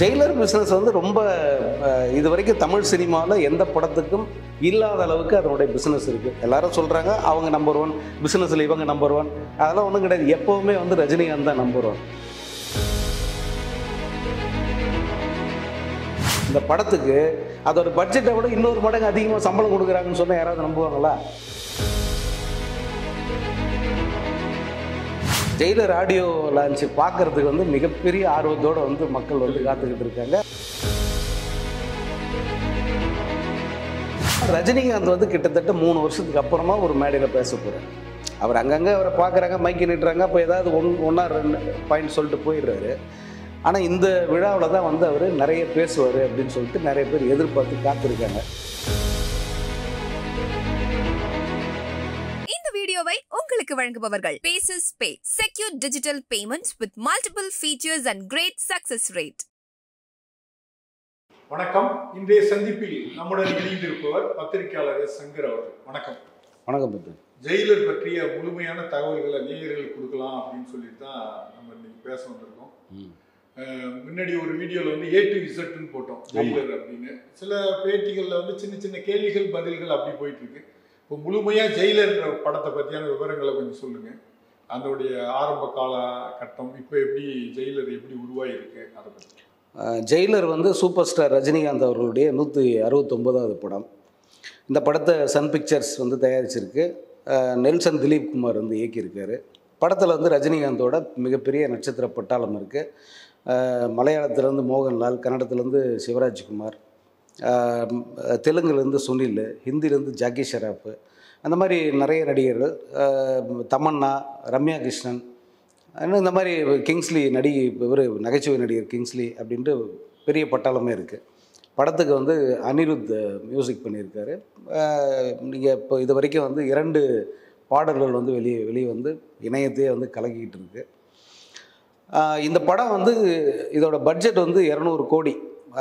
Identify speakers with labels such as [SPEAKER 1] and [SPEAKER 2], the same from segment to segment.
[SPEAKER 1] Jailer business வந்து ரொம்ப அஹ், இது வரைக்கும் தமிழ் சினிமாவில் எந்த படத்துக்கும் இல்லாத அளவுக்கு அதனுடைய பிஸ்னஸ் இருக்குது எல்லாரும் சொல்கிறாங்க அவங்க நம்பர் ஒன் பிஸ்னஸில் இவங்க நம்பர் ஒன் அதெல்லாம் ஒன்றும் கிடையாது எப்போவுமே வந்து ரஜினிகாந்த் தான் நம்பர் ஒன் இந்த படத்துக்கு அதோட பட்ஜெட்டை விட இன்னொரு மடங்கு அதிகமாக சம்பளம் கொடுக்குறாங்கன்னு சொன்னால் யாராவது நம்புவாங்களா ஜெயிலர் ஆடியோ லான்ச் பார்க்கறதுக்கு வந்து மிகப்பெரிய ஆர்வத்தோடு வந்து மக்கள் வந்து காத்துக்கிட்டு இருக்காங்க ரஜினிகாந்த் வந்து கிட்டத்தட்ட மூணு வருஷத்துக்கு அப்புறமா ஒரு மேடையில் பேச போகிறார் அவர் அங்கங்கே அவரை பார்க்குறாங்க மைக்கு நிட்டுறாங்க அப்போ ஏதாவது ஒன் ஒன்றா ரெண்டு பாயிண்ட் சொல்லிட்டு போயிடுறாரு ஆனால் இந்த விழாவில் தான் வந்து அவர் நிறைய பேசுவார் அப்படின்னு சொல்லிட்டு நிறைய பேர் எதிர்பார்த்து காத்திருக்காங்க
[SPEAKER 2] இந்த வீடியோவை உங்களுக்கு வழங்குபவர்கள் பேசஸ் pay secure digital payment with multiple features and great success rate
[SPEAKER 3] வணக்கம் இன்றைய சந்திப்பில் நம்முடன் இணைந்திருப்பவர் பத்திரிகையாளர் எஸ் சங்கர் அவர்கள் வணக்கம்
[SPEAKER 1] வணக்கம் பத்து
[SPEAKER 3] ஜெயிலர் பற்றிய முழுமையான தகவல்களை நேயர்களுக்கு கொடுக்கலாம் அப்படின்னு சொல்லிட்டு தான் நம்ம இன்னைக்கு பேச வந்திருக்கோம் அஹ் முன்னாடி ஒரு வீடியோல வந்து ஏ டு இசட்னு போட்டோம் ஜெயிலர் அப்படின்னு சில பேட்டிகள்ல வந்து சின்ன சின்ன கேள்விகள் பதில்கள் அப்படி போயிட்டு இருக்கு இப்போ முழுமையா ஜெயிலர் படத்தை பத்தியான விவரங்களை கொஞ்சம் சொல்லுங்க அதோடைய ஆரம்ப கால கட்டம் இப்போ எப்படி ஜெயிலர் எப்படி உருவாயிருக்கு அதை பத்தி
[SPEAKER 1] அஹ் ஜெயிலர் வந்து சூப்பர் ஸ்டார் ரஜினிகாந்த் அவர்களுடைய நூற்றி அறுபத்தொம்போதாவது படம் இந்த படத்தை சன் பிக்சர்ஸ் வந்து தயாரிச்சிருக்கு அஹ் நெல்சன் திலீப் குமார் வந்து இயக்கியிருக்காரு படத்தில் வந்து ரஜினிகாந்தோட மிகப்பெரிய நட்சத்திர பட்டாளம் இருக்குது மலையாளத்துலேருந்து மோகன்லால் கன்னடத்துலேருந்து சிவராஜ்குமார் அஹ் தெலுங்குலேருந்து சுனில் ஹிந்திலேருந்து ஜாக்கி ஷெராஃப் அந்த மாதிரி நிறைய நடிகர்கள் அஹ் தமன்னா ரம்யா கிருஷ்ணன் இன்னும் இந்த மாதிரி கிங்ஸ்லி நடிகை இவர் நகைச்சுவை நடிகர் கிங்ஸ்லி அப்படின்ட்டு பெரிய பட்டாளமே இருக்குது படத்துக்கு வந்து அனிருத் மியூசிக் பண்ணியிருக்காரு நீங்கள் இப்போ இது வரைக்கும் வந்து இரண்டு பாடல்கள் வந்து வெளியே வெளியே வந்து இணையத்தையே வந்து கலக்கிக்கிட்டு இருக்கு ஆஹ் இந்த படம் வந்து இதோட பட்ஜெட் வந்து இரநூறு கோடி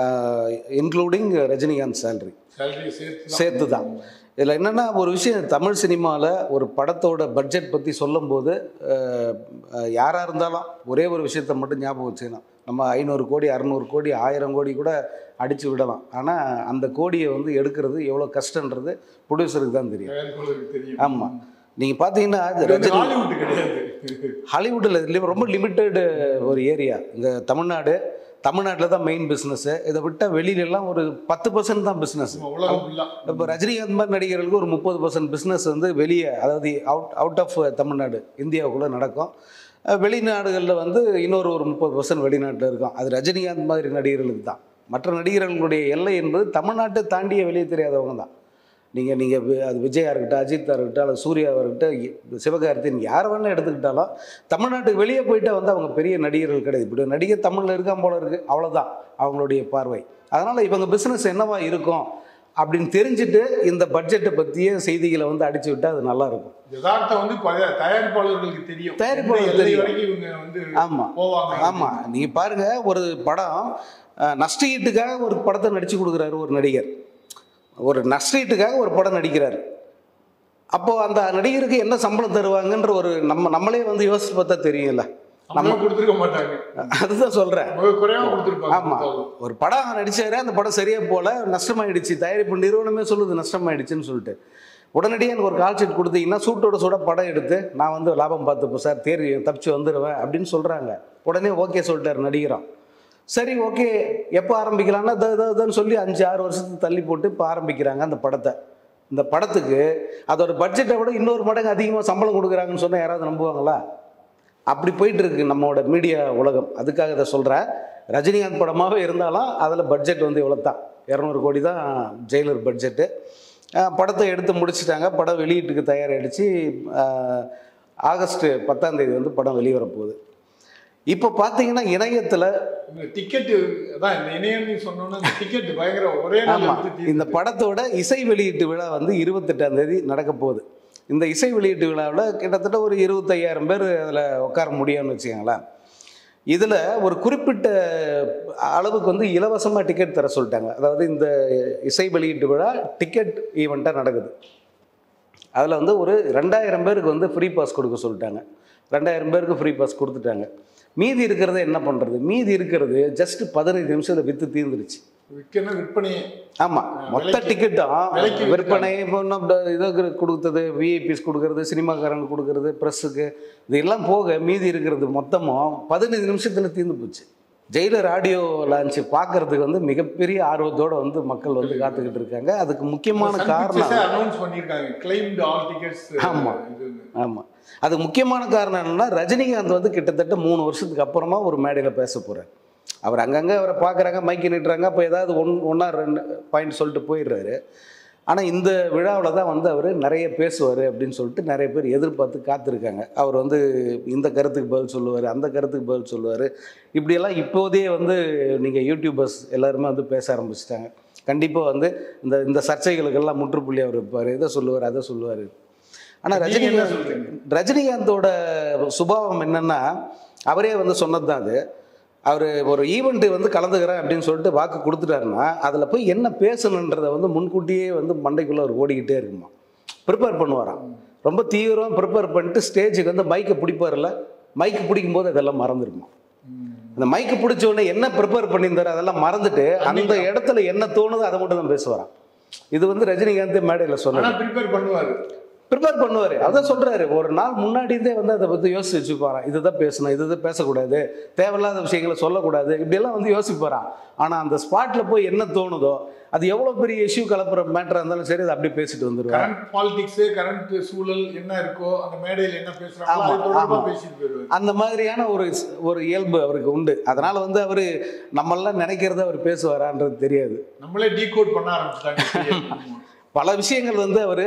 [SPEAKER 1] இன்க்ளூடிங் ரஜினிகாந்த் சேலரி
[SPEAKER 3] சேலரி சேர்த்து
[SPEAKER 1] சேர்த்து தான் இதில் என்னென்னா ஒரு விஷயம் தமிழ் சினிமாவில் ஒரு படத்தோட பட்ஜெட் பற்றி சொல்லும்போது அஹ், அஹ், யாராக இருந்தாலும் ஒரே ஒரு விஷயத்தை மட்டும் ஞாபகம் வச்சுக்கணும் நம்ம ஐநூறு கோடி அறநூறு கோடி ஆயிரம் கோடி கூட அடித்து விடலாம் ஆனால் அந்த கோடியை வந்து எடுக்கிறது எவ்வளோ கஷ்டன்றது ப்ரொடியூசருக்கு தான் தெரியும்
[SPEAKER 3] தயாரிப்பாளருக்கு தெரியும்
[SPEAKER 1] ஆமாம் நீங்கள் பார்த்தீங்கன்னா இது
[SPEAKER 3] இது வந்து
[SPEAKER 1] ரஜினி
[SPEAKER 3] ஹாலிவுட் கிடையாது
[SPEAKER 1] ஹாலிவுட்டில் ரொம்ப லிமிட்டெடு ஒரு ஏரியா இந்த தமிழ்நாடு தமிழ்நாட்டில் தான் மெயின் பிஸ்னஸ்ஸு இதை விட்டால் வெளியிலலாம் ஒரு பத்து பர்சன்ட் தான் பிஸ்னஸ்
[SPEAKER 3] நம்ம உலகம் ஃபுல்லா
[SPEAKER 1] இப்போ ரஜினிகாந்த் மாதிரி நடிகர்களுக்கு ஒரு முப்பது பர்சன்ட் பிஸ்னஸ் வந்து வெளியே அதாவது அவுட் அவுட் ஆஃப் தமிழ்நாடு இந்தியாவுக்குள்ளே நடக்கும் அஹ் வெளிநாடுகளில் வந்து இன்னொரு ஒரு முப்பது பர்சன்ட் வெளிநாட்டில் இருக்கும் அது ரஜினிகாந்த் மாதிரி நடிகர்களுக்கு தான் மற்ற நடிகர்களுடைய எல்லை என்பது தமிழ்நாட்டை தாண்டிய வெளியே தெரியாதவங்க தான் நீங்கள் நீங்கள் அது விஜயா இருக்கட்டும் அஜித்தா இருக்கட்டும் அல்லது சூர்யாவாக இருக்கட்டும் சிவகார்த்தின் யார் வேணால் எடுத்துக்கிட்டாலும் தமிழ்நாட்டுக்கு வெளியே போயிட்டா வந்து அவங்க பெரிய நடிகர்கள் கிடையாது இப்படி ஒரு நடிகர் தமிழில் இருக்கான் போல இருக்குது அவ்வளோதான் அவங்களுடைய பார்வை அதனால் இவங்க பிஸ்னஸ் என்னவா இருக்கும் அப்படின்னு தெரிஞ்சுட்டு இந்த பட்ஜெட்டை பற்றிய செய்திகளை வந்து அடிச்சு விட்டால் அது நல்லா இருக்கும்
[SPEAKER 3] யதார்த்தம் வந்து பழைய தயாரிப்பாளர்களுக்கு தெரியும்
[SPEAKER 1] தயாரிப்பாளர்களுக்கு
[SPEAKER 3] எந்த எல்லை
[SPEAKER 1] தெரியும்.
[SPEAKER 3] வரைக்கும் இவங்க வந்து
[SPEAKER 1] ஆமாம்
[SPEAKER 3] போவாங்க
[SPEAKER 1] ஆமாம் நீங்கள் பாருங்கள் ஒரு படம் அஹ், நஷ்டஈட்டுக்காக ஒரு படத்தை நடித்து கொடுக்குறாரு ஒரு நடிகர் ஒரு நஷ்டஈட்டுக்காக ஒரு படம் நடிக்கிறார் அப்போது அந்த நடிகருக்கு என்ன சம்பளம் தருவாங்கன்ற ஒரு நம்ம நம்மளே வந்து யோசிச்சு பார்த்தா தெரியும்ல
[SPEAKER 3] நம்ம கொடுத்துருக்க மாட்டாங்க
[SPEAKER 1] அதுதான் சொல்கிறேன்
[SPEAKER 3] மிக குறைவா கொடுத்துருப்பாங்க
[SPEAKER 1] ஆமாம் ஒரு படம் நடிச்சாரு அந்த படம் சரியாக போல நஷ்டமாயிடுச்சு தயாரிப்பு நிறுவனமே சொல்லுது நஷ்டமாயிடுச்சுன்னு சொல்லிட்டு உடனடியாக எனக்கு ஒரு கால் ஷீட் கொடுத்தீங்கன்னா சூட்டோட சூட படம் எடுத்து நான் வந்து லாபம் பார்த்துப்போம் சார் தேர்வு தப்பிச்சு வந்துடுவேன் அப்படின்னு சொல்கிறாங்க உடனே ஓகே சொல்லிட்டார் நடிகரும் சரி ஓகே எப்போ ஆரம்பிக்கலாம்னா த த- தன்னு சொல்லி அஞ்சு ஆறு வருஷத்துக்கு தள்ளி போட்டு இப்போ ஆரம்பிக்கிறாங்க அந்த படத்தை இந்த படத்துக்கு அதோட பட்ஜெட்டை விட இன்னொரு மடங்கு அதிகமாக சம்பளம் கொடுக்குறாங்கன்னு சொன்னால் யாராவது நம்புவாங்களா அப்படி போயிட்டு இருக்கு நம்மளோட மீடியா உலகம் அதுக்காக இதை சொல்கிறேன் ரஜினிகாந்த் படமாகவே இருந்தாலும் அதில் பட்ஜெட் வந்து இவ்வளோ தான் இரநூறு கோடி தான் ஜெயிலர் பட்ஜெட்டு அஹ் படத்தை எடுத்து முடிச்சிட்டாங்க படம் வெளியீட்டுக்கு தயாராகிடுச்சு ஆகஸ்ட் பத்தாம் தேதி வந்து படம் வெளிவர போகுது இப்போ பார்த்தீங்கன்னா இணையத்தில்
[SPEAKER 3] இந்த டிக்கெட் அதான் இந்த இணையம்னு சொன்னோன்னா இந்த டிக்கெட் பயங்கர ஒரே நாள்
[SPEAKER 1] ஆமாம்
[SPEAKER 3] எடுத்து தீர்ந்து
[SPEAKER 1] இந்த படத்தோட இசை வெளியீட்டு விழா வந்து இருபத்தெட்டாம் தேதி நடக்க போகுது இந்த இசை வெளியீட்டு விழாவில் கிட்டத்தட்ட ஒரு இருபத்தையாயிரம் பேர் அதில் உட்கார முடியும்னு வச்சுக்கோங்களேன் இதில் ஒரு குறிப்பிட்ட அளவுக்கு வந்து இலவசமாக டிக்கெட் தர சொல்லிட்டாங்க அதாவது இந்த இசை வெளியீட்டு விழா டிக்கெட் ஈவெண்ட்டாக நடக்குது அதில் வந்து ஒரு ரெண்டாயிரம் பேருக்கு வந்து ஃப்ரீ பாஸ் கொடுக்க சொல்லிட்டாங்க ரெண்டாயிரம் பேருக்கு ஃப்ரீ பாஸ் கொடுத்துட்டாங்க மீதி இருக்கிறத என்ன பண்ணுறது மீதி இருக்கிறது ஜஸ்ட் பதினைஞ்சு நிமிஷத்தில் விற்று தீர்ந்துருச்சு
[SPEAKER 3] விற்கணும் விற்பனையே
[SPEAKER 1] ஆமாம் மொத்த
[SPEAKER 3] விலைக்கு-
[SPEAKER 1] டிக்கெட்டும்
[SPEAKER 3] விலைக்கு
[SPEAKER 1] விற்பனை இப்போ இன்னும் இந்த இதுக்கு கொடுத்தது விஐபிஸ் கொடுக்கறது சினிமாக்காரங்க கொடுக்கறது ப்ரெஸ்ஸுக்கு இது எல்லாம் போக மீதி இருக்கிறது மொத்தமும் பதினைந்து நிமிஷத்தில் தீர்ந்து போச்சு ஜெயிலர் ஆடியோ லான்ச் பார்க்கறதுக்கு வந்து மிகப்பெரிய ஆர்வத்தோட வந்து மக்கள் வந்து காத்துக்கிட்டு இருக்காங்க அதுக்கு முக்கியமான காரணம்
[SPEAKER 3] அனௌன்ஸ் பண்ணிருக்காங்க கிளைம்டு ஆல் டிக்கெட்ஸ்
[SPEAKER 1] ஆமா.
[SPEAKER 3] இது
[SPEAKER 1] ஆமாம் அது முக்கியமான காரணம் என்னன்னா ரஜினிகாந்த் வந்து கிட்டத்தட்ட மூணு வருஷத்துக்கு அப்புறமா ஒரு மேடையில் பேச போகிறார் அவர் அங்கங்கே அவரை பார்க்குறாங்க மைக்கு நீட்டுறாங்க அப்போ ஏதாவது ஒன் ஒன்றா ரெண்டு பாயிண்ட் சொல்லிட்டு போயிடுறாரு ஆனால் இந்த விழாவில் தான் வந்து அவர் நிறைய பேசுவார் அப்படின்னு சொல்லிட்டு நிறைய பேர் எதிர்பார்த்து காத்திருக்காங்க அவர் வந்து இந்த கருத்துக்கு பதில் சொல்லுவார் அந்த கருத்துக்கு பதில் சொல்லுவார் இப்படியெல்லாம் இப்போதே வந்து நீங்கள் யூடியூபர்ஸ் எல்லாருமே வந்து பேச ஆரம்பிச்சிட்டாங்க கண்டிப்பாக வந்து இந்த இந்த சர்ச்சைகளுக்கெல்லாம் முற்றுப்புள்ளி அவர் இருப்பார் இதை சொல்லுவார் அதை சொல்லுவார் ஆனால்
[SPEAKER 3] நீங்க என்ன
[SPEAKER 1] ரஜினிகாந்த்
[SPEAKER 3] சொல்றீங்க
[SPEAKER 1] ரஜினிகாந்தோட சுபாவம் என்னன்னா அவரே வந்து சொன்னது தான் அது அவர் ஒரு ஈவெண்ட்டு வந்து கலந்துக்கிறேன் அப்படின்னு சொல்லிட்டு வாக்கு கொடுத்துட்டாருன்னா அதில் போய் என்ன பேசணுன்றதை வந்து முன்கூட்டியே வந்து மண்டைக்குள்ளே அவர் ஓடிக்கிட்டே இருக்குமா ப்ரிப்பேர் பண்ணுவாராம் ரொம்ப தீவிரம் ப்ரிப்பேர் பண்ணிட்டு ஸ்டேஜுக்கு வந்து மைக்கை பிடிப்பார்ல மைக்கு பிடிக்கும் போது அதெல்லாம் மறந்துருமா அந்த மைக்கு பிடிச்ச உடனே என்ன ப்ரிப்பேர் பண்ணியிருந்தாரு அதெல்லாம் மறந்துட்டு அந்த இடத்துல என்ன தோணுதோ அதை மட்டும் தான் பேசுவாராம் இது வந்து ரஜினிகாந்த் மேடையில் சொன்னார்
[SPEAKER 3] ஆனா ப்ரிப்பேர் பண்ணுவாரு
[SPEAKER 1] ப்ரிப்பேர் பண்ணுவார் அதான் சொல்றாரு ஒரு நாள் முன்னாடியே வந்து அதை பற்றி யோசிச்சு வச்சுப்பாராம் இதுதான் பேசணும் இதுதான் பேசக்கூடாது தேவையில்லாத விஷயங்களை சொல்லக்கூடாது இப்படியெல்லாம் வந்து யோசிப்பாராம் ஆனால் அந்த ஸ்பாட்டில் போய் என்ன தோணுதோ அது எவ்வளோ பெரிய இஷ்யூ கலப்புற மேட்டராக இருந்தாலும் சரி அதை அப்படியே பேசிட்டு வந்துடுவார்
[SPEAKER 3] கரண்ட் பாலிடிக்ஸ் கரண்ட் சூழல் என்ன இருக்கோ அந்த மேடையில் என்ன பேசுறாங்களோ
[SPEAKER 1] ஆமா,
[SPEAKER 3] அது தொடர்பா
[SPEAKER 1] ஆமா.
[SPEAKER 3] பேசிட்டு போயிருவாரு
[SPEAKER 1] அந்த மாதிரியான ஒரு ஒரு இயல்பு அவருக்கு உண்டு அதனால வந்து அவர் நம்மளாம் நினைக்கிறத அவர் பேசுவாரான்றது தெரியாது
[SPEAKER 3] நம்மளே டீகோட் பண்ண ஆரம்பிச்சிட்டாங்க
[SPEAKER 1] பல விஷயங்கள் வந்து அவர்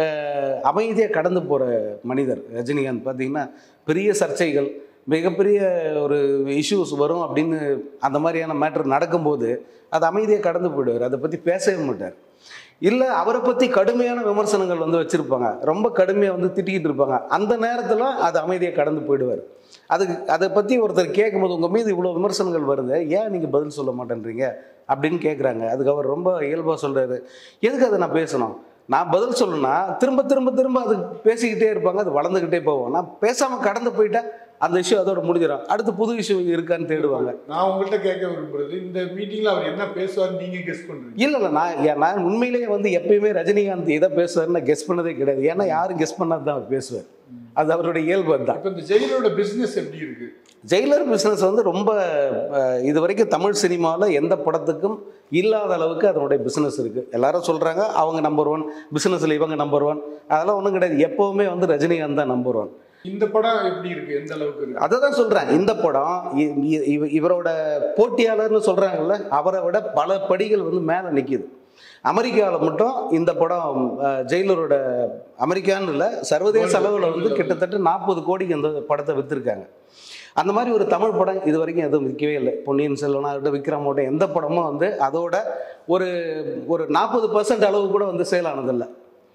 [SPEAKER 1] அமைதியாக கடந்து போகிற மனிதர் ரஜினிகாந்த் பார்த்தீங்கன்னா பெரிய சர்ச்சைகள் மிகப்பெரிய ஒரு இஷ்யூஸ் வரும் அப்படின்னு அந்த மாதிரியான மேட்டர் நடக்கும்போது அது அமைதியாக கடந்து போயிடுவார் அதை பற்றி பேசவே மாட்டார் இல்லை அவரை பற்றி கடுமையான விமர்சனங்கள் வந்து வச்சுருப்பாங்க ரொம்ப கடுமையாக வந்து திட்டிக்கிட்டு இருப்பாங்க அந்த நேரத்தில் அது அமைதியாக கடந்து போயிடுவார் அதுக்கு அதை பற்றி ஒருத்தர் கேட்கும்போது உங்கள் மீது இவ்வளோ விமர்சனங்கள் வருது ஏன் நீங்கள் பதில் சொல்ல மாட்டேன்றீங்க அப்படின்னு கேட்குறாங்க அதுக்கு அவர் ரொம்ப இயல்பாக சொல்கிறாரு எதுக்கு அதை நான் பேசணும் நான் பதில் சொல்லணும்னா திரும்ப திரும்ப திரும்ப அது பேசிக்கிட்டே இருப்பாங்க அது வளர்ந்துக்கிட்டே போவோம் நான் பேசாமல் கடந்து போயிட்டா அந்த இஷ்யூ அதோட முடிஞ்சிடும் அடுத்து புது இஷ்யூ இருக்கான்னு தேடுவாங்க
[SPEAKER 3] நான் உங்கள்கிட்ட கேட்க விரும்புறது இந்த மீட்டிங்ல அவர் என்ன பேசுவார் நீங்க கெஸ் பண்றீங்க
[SPEAKER 1] இல்லை இல்லை நான் ஏன் நான் உண்மையிலேயே வந்து எப்பயுமே ரஜினிகாந்த் எதை பேசுவார்னு நான் கெஸ் பண்ணதே கிடையாது ஏன்னா யாரும் கெஸ் பண்ணாது தான் அவர் பேசுவார் அது அவருடைய இயல்பு தான்
[SPEAKER 3] இப்ப இந்த ஜெயிலரோட பிசினஸ் எப்படி இருக்கு
[SPEAKER 1] ஜெயிலர் பிஸ்னஸ் வந்து ரொம்ப அஹ், இது வரைக்கும் தமிழ் சினிமாவில் எந்த படத்துக்கும் இல்லாத அளவுக்கு அதனுடைய பிஸ்னஸ் இருக்குது எல்லாரும் சொல்கிறாங்க அவங்க நம்பர் ஒன் பிஸ்னஸில் இவங்க நம்பர் ஒன் அதெல்லாம் ஒன்றும் கிடையாது எப்போவுமே வந்து ரஜினிகாந்த் தான் நம்பர் ஒன்
[SPEAKER 3] இந்த படம் எப்படி இருக்கு எந்த அளவுக்கு இருக்கு
[SPEAKER 1] அதை தான் சொல்கிறேன் இந்த படம் இ- இ- இவ- இவரோட போட்டியாளர்னு சொல்கிறாங்கல்ல அவரை விட பல படிகள் வந்து மேலே நிற்கிது அமெரிக்காவில் மட்டும் இந்த படம் அஹ், ஜெயிலரோட அமெரிக்கான்னு இல்லை சர்வதேச அளவில் வந்து கிட்டத்தட்ட நாற்பது கோடிக்கு இந்த படத்தை விற்றுருக்காங்க அந்த மாதிரி ஒரு தமிழ் படம் இது வரைக்கும் எதுவும் விற்கவே இல்லை பொன்னியின் செல்வனா இருக்கட்டும் விக்ரமோட எந்த படமும் வந்து அதோட ஒரு ஒரு நாற்பது பர்சன்ட் அளவு கூட வந்து சேல் ஆனதில்லை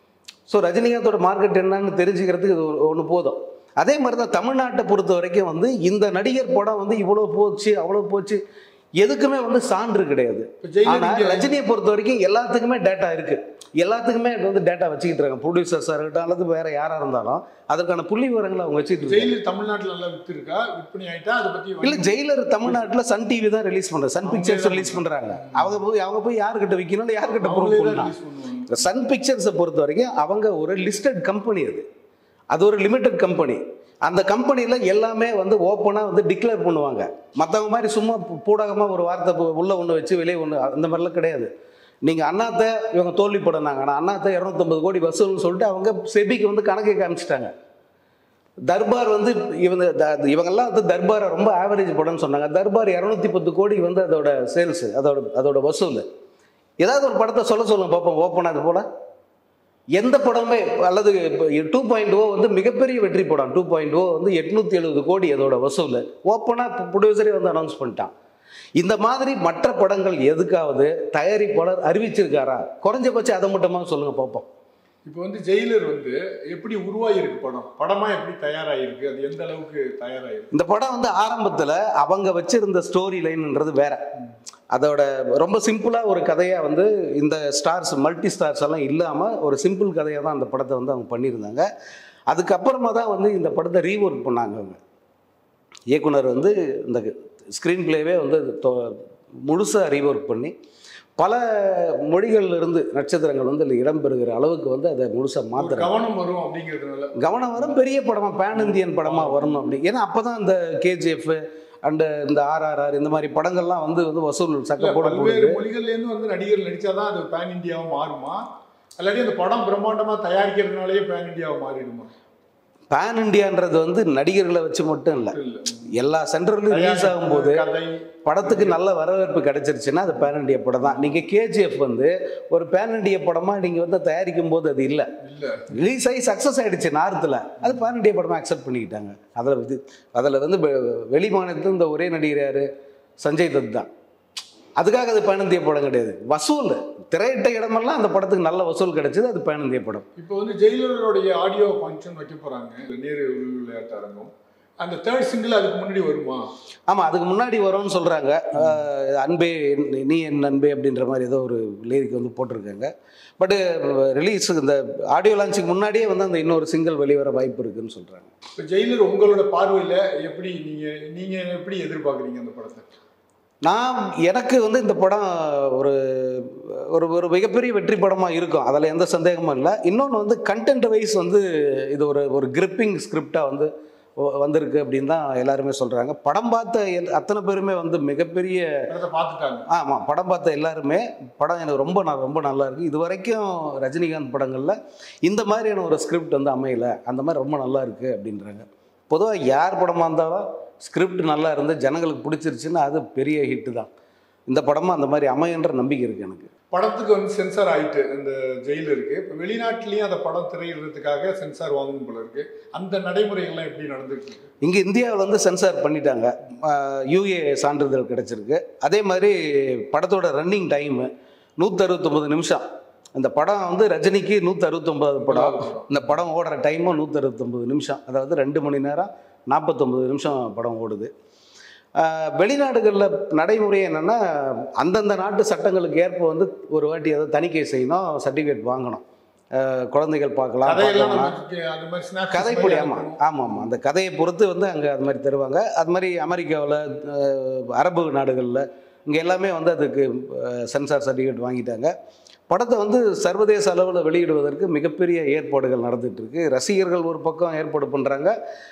[SPEAKER 1] ஸோ ரஜினிகாந்தோட மார்க்கெட் என்னன்னு தெரிஞ்சுக்கிறதுக்கு இது ஒன்று போதும் அதே மாதிரி தான் தமிழ்நாட்டை பொறுத்த வரைக்கும் வந்து இந்த நடிகர் படம் வந்து இவ்வளோ போச்சு அவ்வளோ போச்சு எதுக்குமே வந்து சான்று கிடையாது
[SPEAKER 3] இப்ப ஜெயிலர்
[SPEAKER 1] ஆனால்
[SPEAKER 3] இங்க-
[SPEAKER 1] ரஜினியை பொறுத்த வரைக்கும் எல்லாத்துக்குமே டேட்டா இருக்கு எல்லாத்துக்குமே வந்து டேட்டா வச்சுக்கிட்டு இருக்காங்க ப்ரொடியூசர்ஸாக இருக்கட்டும் அல்லது வேற யாராக இருந்தாலும் அதற்கான புள்ளி விவரங்களை அவங்க வச்சுட்டு இருக்காங்க
[SPEAKER 3] ஜெயிலர் தமிழ்நாட்டுல நல்லா வித்து இருக்கா விற்பனை ஆயிட்டா அதை பத்தி
[SPEAKER 1] இல்ல ஜெயிலர் தமிழ்நாட்டுல சன் டிவி தான் ரிலீஸ் பண்றாங்க சன் பிக்சர்ஸ் ரிலீஸ் பண்றாங்க அவங்க போய் அவங்க போய் யாருக்கிட்ட விற்கணும் இல்ல யாருக்கிட்ட
[SPEAKER 3] அவங்களே
[SPEAKER 1] ப்ரூவ்
[SPEAKER 3] தான்
[SPEAKER 1] பண்ணலாம்
[SPEAKER 3] ரிலீஸ் பண்ணுவாங்க
[SPEAKER 1] சன் பிக்சர்ஸை பொறுத்த வரைக்கும் அவங்க ஒரு லிஸ்டட் கம்பெனி அது அது ஒரு லிமிடெட் கம்பெனி அந்த கம்பெனியில் எல்லாமே வந்து ஓப்பனாக வந்து டிக்ளேர் பண்ணுவாங்க மற்றவங்க மாதிரி சும்மா பூடகமாக ஒரு வார்த்தை பு- உள்ள ஒன்று வச்சு வெளியே ஒன்று அந்த மாதிரிலாம் கிடையாது நீங்கள் அண்ணாத்த இவங்க தோல்வி படனாங்க ஆனால் அண்ணாத்த இரநூத்தம்பது கோடி வசூல்னு சொல்லிட்டு அவங்க செபிக்கு வந்து கணக்கை காமிச்சிட்டாங்க தர்பார் வந்து இவங்க த- இவங்கெல்லாம் வந்து தர்பாரை ரொம்ப ஆவரேஜ் படம்னு சொன்னாங்க தர்பார் இரநூத்தி பத்து கோடி வந்து அதோட சேல்ஸு அதோட அதோட வசூல் ஏதாவது ஒரு படத்தை சொல்ல சொல்லுங்க பார்ப்போம் ஓப்பனாக அது போல எந்த படமே அல்லது டூ பாயிண்ட் ஓ வந்து மிகப்பெரிய வெற்றி படம் டூ பாயிண்ட் ஓ வந்து எட்நூத்தி எழுபது கோடி அதோட வசூல் ஓப்பனாக ப்ரொடியூசரே வந்து அனௌன்ஸ் பண்ணிட்டான் இந்த மாதிரி மற்ற படங்கள் எதுக்காவது தயாரிப்பாளர் அறிவிச்சிருக்காரா குறைஞ்சபட்சம் அதை மட்டுமா சொல்லுங்க பார்ப்போம்
[SPEAKER 3] இப்போ வந்து ஜெயிலர் வந்து எப்படி உருவாகிருக்கு படம் படமா எப்படி தயாராகிருக்கு அது எந்த அளவுக்கு தயாராகிருக்கு
[SPEAKER 1] இந்த படம் வந்து ஆரம்பத்தில் அவங்க வச்சிருந்த ஸ்டோரி லைன்ன்றது வேற அதோட ரொம்ப சிம்பிளாக ஒரு கதையாக வந்து இந்த ஸ்டார்ஸ் மல்டி ஸ்டார்ஸ் எல்லாம் இல்லாமல் ஒரு சிம்பிள் கதையாக தான் அந்த படத்தை வந்து அவங்க பண்ணியிருந்தாங்க அதுக்கப்புறமா தான் வந்து இந்த படத்தை ரீஒர்க் பண்ணாங்க அவங்க இயக்குனர் வந்து இந்த ஸ்க்ரீன் பிளேவே வந்து முழுசாக ரீஒர்க் பண்ணி பல மொழிகள்ல இருந்து நட்சத்திரங்கள் வந்து இதில் இடம்பெறுகிற அளவுக்கு வந்து அதை முழுசாக
[SPEAKER 3] ஒரு
[SPEAKER 1] மாற்றுறாங்க
[SPEAKER 3] கவனம் வரும் அப்படிங்கிறதுனால
[SPEAKER 1] கவனம் வரும் பெரிய படமாக பேன் இந்தியன் படமாக வரணும் அப்படி ஏன்னா அப்போ தான் இந்த கேஜிஎஃப் அண்டு இந்த ஆர்ஆர்ஆர் இந்த மாதிரி படங்கள்லாம் வந்து வந்து வசூல் சக்க
[SPEAKER 3] இல்ல,
[SPEAKER 1] போட
[SPEAKER 3] பல்வேறு
[SPEAKER 1] போடுது
[SPEAKER 3] மொழிகள்ல இருந்து வந்து நடிகர் நடிச்சாதான் அது பேன் இந்தியாவா மாறுமா இல்லாட்டி அந்த படம் பிரம்மாண்டமா தயாரிக்கிறதுனாலயே பேன் இந்தியாவா மாறிடுமா
[SPEAKER 1] பேன் இந்தியான்றது வந்து நடிகர்களை வச்சு மட்டும் இல்லை
[SPEAKER 3] இல்ல
[SPEAKER 1] எல்லா சென்டர்லையும் ரிலீஸ் ஆகும்போது
[SPEAKER 3] கதை
[SPEAKER 1] படத்துக்கு நல்ல வரவேற்பு கிடைச்சிருச்சுன்னா அது பேன் இண்டியா படம் தான் நீங்கள் கேஜிஎஃப் வந்து ஒரு பேன் இண்டியா படமாக நீங்கள் வந்து தயாரிக்கும் போது அது இல்லை
[SPEAKER 3] இல்ல
[SPEAKER 1] ரிலீஸ் ஆகி சக்ஸஸ் ஆயிடுச்சு நார்த்தில் அது பேன் இண்டியா படமாக அக்செப்ட் பண்ணிக்கிட்டாங்க அதில் வந்து அதில் வந்து வெ- வெளி மாநிலத்தில் இந்த ஒரே நடிகர் யார் சஞ்சய் தத் தான் அதுக்காக அது பேன் இந்தியா படம் கிடையாது வசூல் திரையிட்ட இடமெல்லாம் அந்த படத்துக்கு நல்ல வசூல் கிடைச்சது அது பேன் இந்தியா படம்
[SPEAKER 3] இப்போ வந்து ஜெயிலருடைய ஆடியோ ஃபங்க்ஷன் வைக்க போறாங்க இந்த நேரு உள் விளையாட்டு அரங்கம் அந்த தேர்ட் சிங்கிள் அதுக்கு முன்னாடி வருமா
[SPEAKER 1] ஆமாம் அதுக்கு முன்னாடி வரும்னு சொல்கிறாங்க அன்பே என்- நீ என் அன்பே அப்படின்ற மாதிரி ஏதோ ஒரு லிரிக் வந்து போட்டிருக்காங்க பட்டு ரிலீஸ் இந்த ஆடியோ லான்ச்சுக்கு முன்னாடியே வந்து அந்த இன்னொரு சிங்கிள் வெளிவர வாய்ப்பு இருக்குன்னு சொல்கிறாங்க
[SPEAKER 3] இப்போ ஜெயிலர் உங்களோட பார்வையில எப்படி நீங்க நீங்க எப்படி எதிர்பார்க்குறீங்க அந்த படத்தை
[SPEAKER 1] நான் எனக்கு வந்து இந்த படம் ஒரு ஒரு ஒரு மிகப்பெரிய வெற்றி படமாக இருக்கும் அதில் எந்த சந்தேகமும் இல்லை இன்னொன்று வந்து கண்டென்ட் வைஸ் வந்து இது ஒரு ஒரு கிரிப்பிங் ஸ்கிரிப்டாக வந்து வ- வந்திருக்கு அப்படின்னு தான் எல்லாருமே சொல்கிறாங்க படம் பார்த்த எல்- அத்தனை பேருமே வந்து மிகப்பெரிய
[SPEAKER 3] படத்தை பார்த்துட்டாங்க
[SPEAKER 1] ஆமாம் படம் பார்த்த எல்லாருமே படம் எனக்கு ரொம்ப ந- ரொம்ப நல்லா இருக்கு இது வரைக்கும் ரஜினிகாந்த் படங்களில் இந்த மாதிரியான ஒரு ஸ்கிரிப்ட் வந்து அமையல அந்த மாதிரி ரொம்ப நல்லா இருக்கு அப்படின்றாங்க பொதுவாக யார் படமாக இருந்தாலும் ஸ்கிரிப்ட் நல்லா இருந்து ஜனங்களுக்கு பிடிச்சிருச்சுன்னா அது பெரிய ஹிட்டு தான் இந்த படமும் அந்த மாதிரி அமையன்ற நம்பிக்கை இருக்குது எனக்கு
[SPEAKER 3] படத்துக்கு வந்து சென்சார் ஆயிட்டு இந்த ஜெயிலருக்கு இப்போ வெளிநாட்டிலையும் அந்த படம் திரையிடுறதுக்காக சென்சார் வாங்கணும் போல இருக்கு அந்த நடைமுறைகள்லாம் எப்படி நடந்துட்டு இருக்கு
[SPEAKER 1] இங்கே இந்தியாவில் வந்து சென்சார் பண்ணிட்டாங்க யூஏ சான்றிதழ் கிடச்சிருக்கு அதே மாதிரி படத்தோட ரன்னிங் டைமு நூற்றறுபத்தொம்பது நிமிஷம் இந்த படம் வந்து ரஜினிக்கு நூற்றி அறுபத்தொம்பது படம் இந்த படம் ஓடுற டைமும் நூற்றி அறுபத்தொம்பது நிமிஷம் அதாவது ரெண்டு மணி நேரம் நாற்பத்தொம்பது நிமிஷம் படம் ஓடுது ஆஹ் வெளிநாடுகளில் நடைமுறை என்னென்னா அந்தந்த நாட்டு சட்டங்களுக்கு ஏற்ப வந்து ஒரு வாட்டி ஏதாவது தணிக்கை செய்யணும் சர்டிஃபிகேட் வாங்கணும் ஆஹ் குழந்தைகள் பார்க்கலாம்
[SPEAKER 3] கதையெல்லாம்
[SPEAKER 1] பார்க்கலாம்
[SPEAKER 3] நமக்கு அது மாதிரி snaps
[SPEAKER 1] கதைப்படி
[SPEAKER 3] மாதிரி
[SPEAKER 1] ஆமாம்
[SPEAKER 3] அனுப்பணும்.
[SPEAKER 1] ஆமாம் ஆமாம் அந்த கதையை பொறுத்து வந்து அங்கே அது மாதிரி தருவாங்க அது மாதிரி அமெரிக்காவில் அரபு நாடுகளில் இங்கே எல்லாமே வந்து அதுக்கு சென்சார் சர்டிஃபிகேட் வாங்கிட்டாங்க படத்தை வந்து சர்வதேச அளவில் வெளியிடுவதற்கு மிகப்பெரிய ஏற்பாடுகள் நடந்துட்டு இருக்கு ரசிகர்கள் ஒரு பக்கம் ஏற்பாடு பண்ணுறாங்க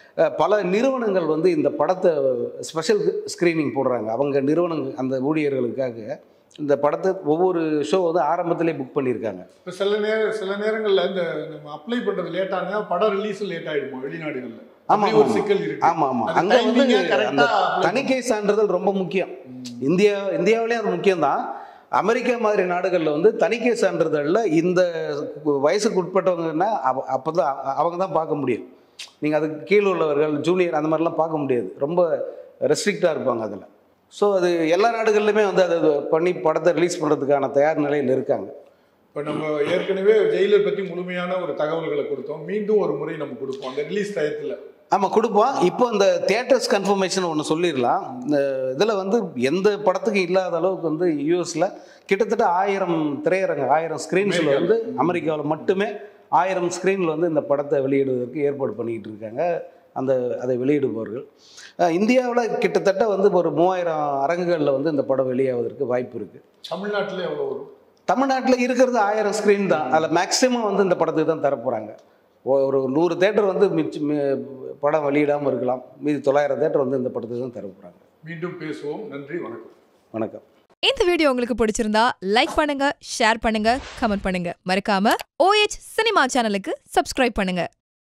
[SPEAKER 1] பல நிறுவனங்கள் வந்து இந்த படத்தை ஸ்பெஷல் ஸ்க்ரீனிங் போடுறாங்க அவங்க நிறுவனங்கள் அந்த ஊழியர்களுக்காக இந்த படத்தை ஒவ்வொரு ஷோ வந்து ஆரம்பத்திலே புக் பண்ணியிருக்காங்க
[SPEAKER 3] இப்போ சில நேர சில நேரங்கள்ல இந்த நம்ம அப்ளை பண்றது லேட் ஆனா படம் ரிலீஸ் லேட் ஆயிடுமா வெளிநாடுகள்ல
[SPEAKER 1] ஆமா,
[SPEAKER 3] அப்படி ஒரு
[SPEAKER 1] ஆமா.
[SPEAKER 3] சிக்கல் இருக்கு
[SPEAKER 1] ஆமா ஆமா
[SPEAKER 3] அது
[SPEAKER 1] அங்க வந்து
[SPEAKER 3] timing-ஆ correct-ஆ
[SPEAKER 1] அந்த
[SPEAKER 3] apply
[SPEAKER 1] தணிக்கை சான்றிதழ் ரொம்ப முக்கியம் இந்தியா இந்தியாவிலேயே அது முக்கியம்தான் அமெரிக்கா மாதிரி நாடுகளில் வந்து தணிக்கை சான்றிதழில் இந்த வயசுக்கு உட்பட்டவங்கன்னா அவ அப்போ தான் அவங்க தான் பார்க்க முடியும் நீங்கள் அதுக்கு கீழே உள்ளவர்கள் ஜூனியர் அந்த மாதிரிலாம் பார்க்க முடியாது ரொம்ப ரெஸ்ட்ரிக்டாக இருப்பாங்க அதில் ஸோ அது எல்லா நாடுகள்லையுமே வந்து அதை பண்ணி படத்தை ரிலீஸ் பண்ணுறதுக்கான தயார் நிலையில் இருக்காங்க
[SPEAKER 3] இப்போ நம்ம ஏற்கனவே ஜெயிலர் பத்தி முழுமையான ஒரு தகவல்களை கொடுத்தோம் மீண்டும் ஒரு முறை நம்ம கொடுப்போம் அந்த ரிலீஸ் டயத்துல
[SPEAKER 1] ஆமாம் கொடுப்போம் இப்போ இந்த தியேட்டர்ஸ் கன்ஃபர்மேஷன் ஒன்று சொல்லிடலாம் இந்த இதில் வந்து எந்த படத்துக்கும் இல்லாத அளவுக்கு வந்து யூஎஸில் கிட்டத்தட்ட ஆயிரம் திரையரங்கு ஆயிரம் ஸ்க்ரீன்ஸில் வந்து அமெரிக்காவில் மட்டுமே ஆயிரம் ஸ்க்ரீனில் வந்து இந்த படத்தை வெளியிடுவதற்கு ஏற்பாடு பண்ணிக்கிட்டு இருக்காங்க அந்த அதை வெளியிடுபவர்கள் இந்தியாவில் கிட்டத்தட்ட வந்து ஒரு மூவாயிரம் அரங்குகளில் வந்து இந்த படம் வெளியாவதற்கு வாய்ப்பு இருக்குது
[SPEAKER 3] தமிழ்நாட்டுல எவ்வளவு வரும்
[SPEAKER 1] தமிழ்நாட்டில் இருக்கிறது ஆயிரம் ஸ்க்ரீன் தான் அதில் மேக்ஸிமம் வந்து இந்த படத்துக்கு தான் தரப்போகிறாங்க ஒரு நூறு தேட்டர் வந்து மிச்ச மி- படம் வெளியிடாமல் இருக்கலாம் மீதி தொள்ளாயிரம் தேட்டர் வந்து இந்த படத்துக்கு தான் தரப்போகிறாங்க
[SPEAKER 3] மீண்டும் பேசுவோம் நன்றி வணக்கம்
[SPEAKER 1] வணக்கம்
[SPEAKER 2] இந்த வீடியோ உங்களுக்கு பிடிச்சிருந்தா லைக் பண்ணுங்க ஷேர் பண்ணுங்க கமெண்ட் பண்ணுங்க மறக்காம OH சினிமா சேனலுக்கு சப்ஸ்கிரைப் பண்ணுங்க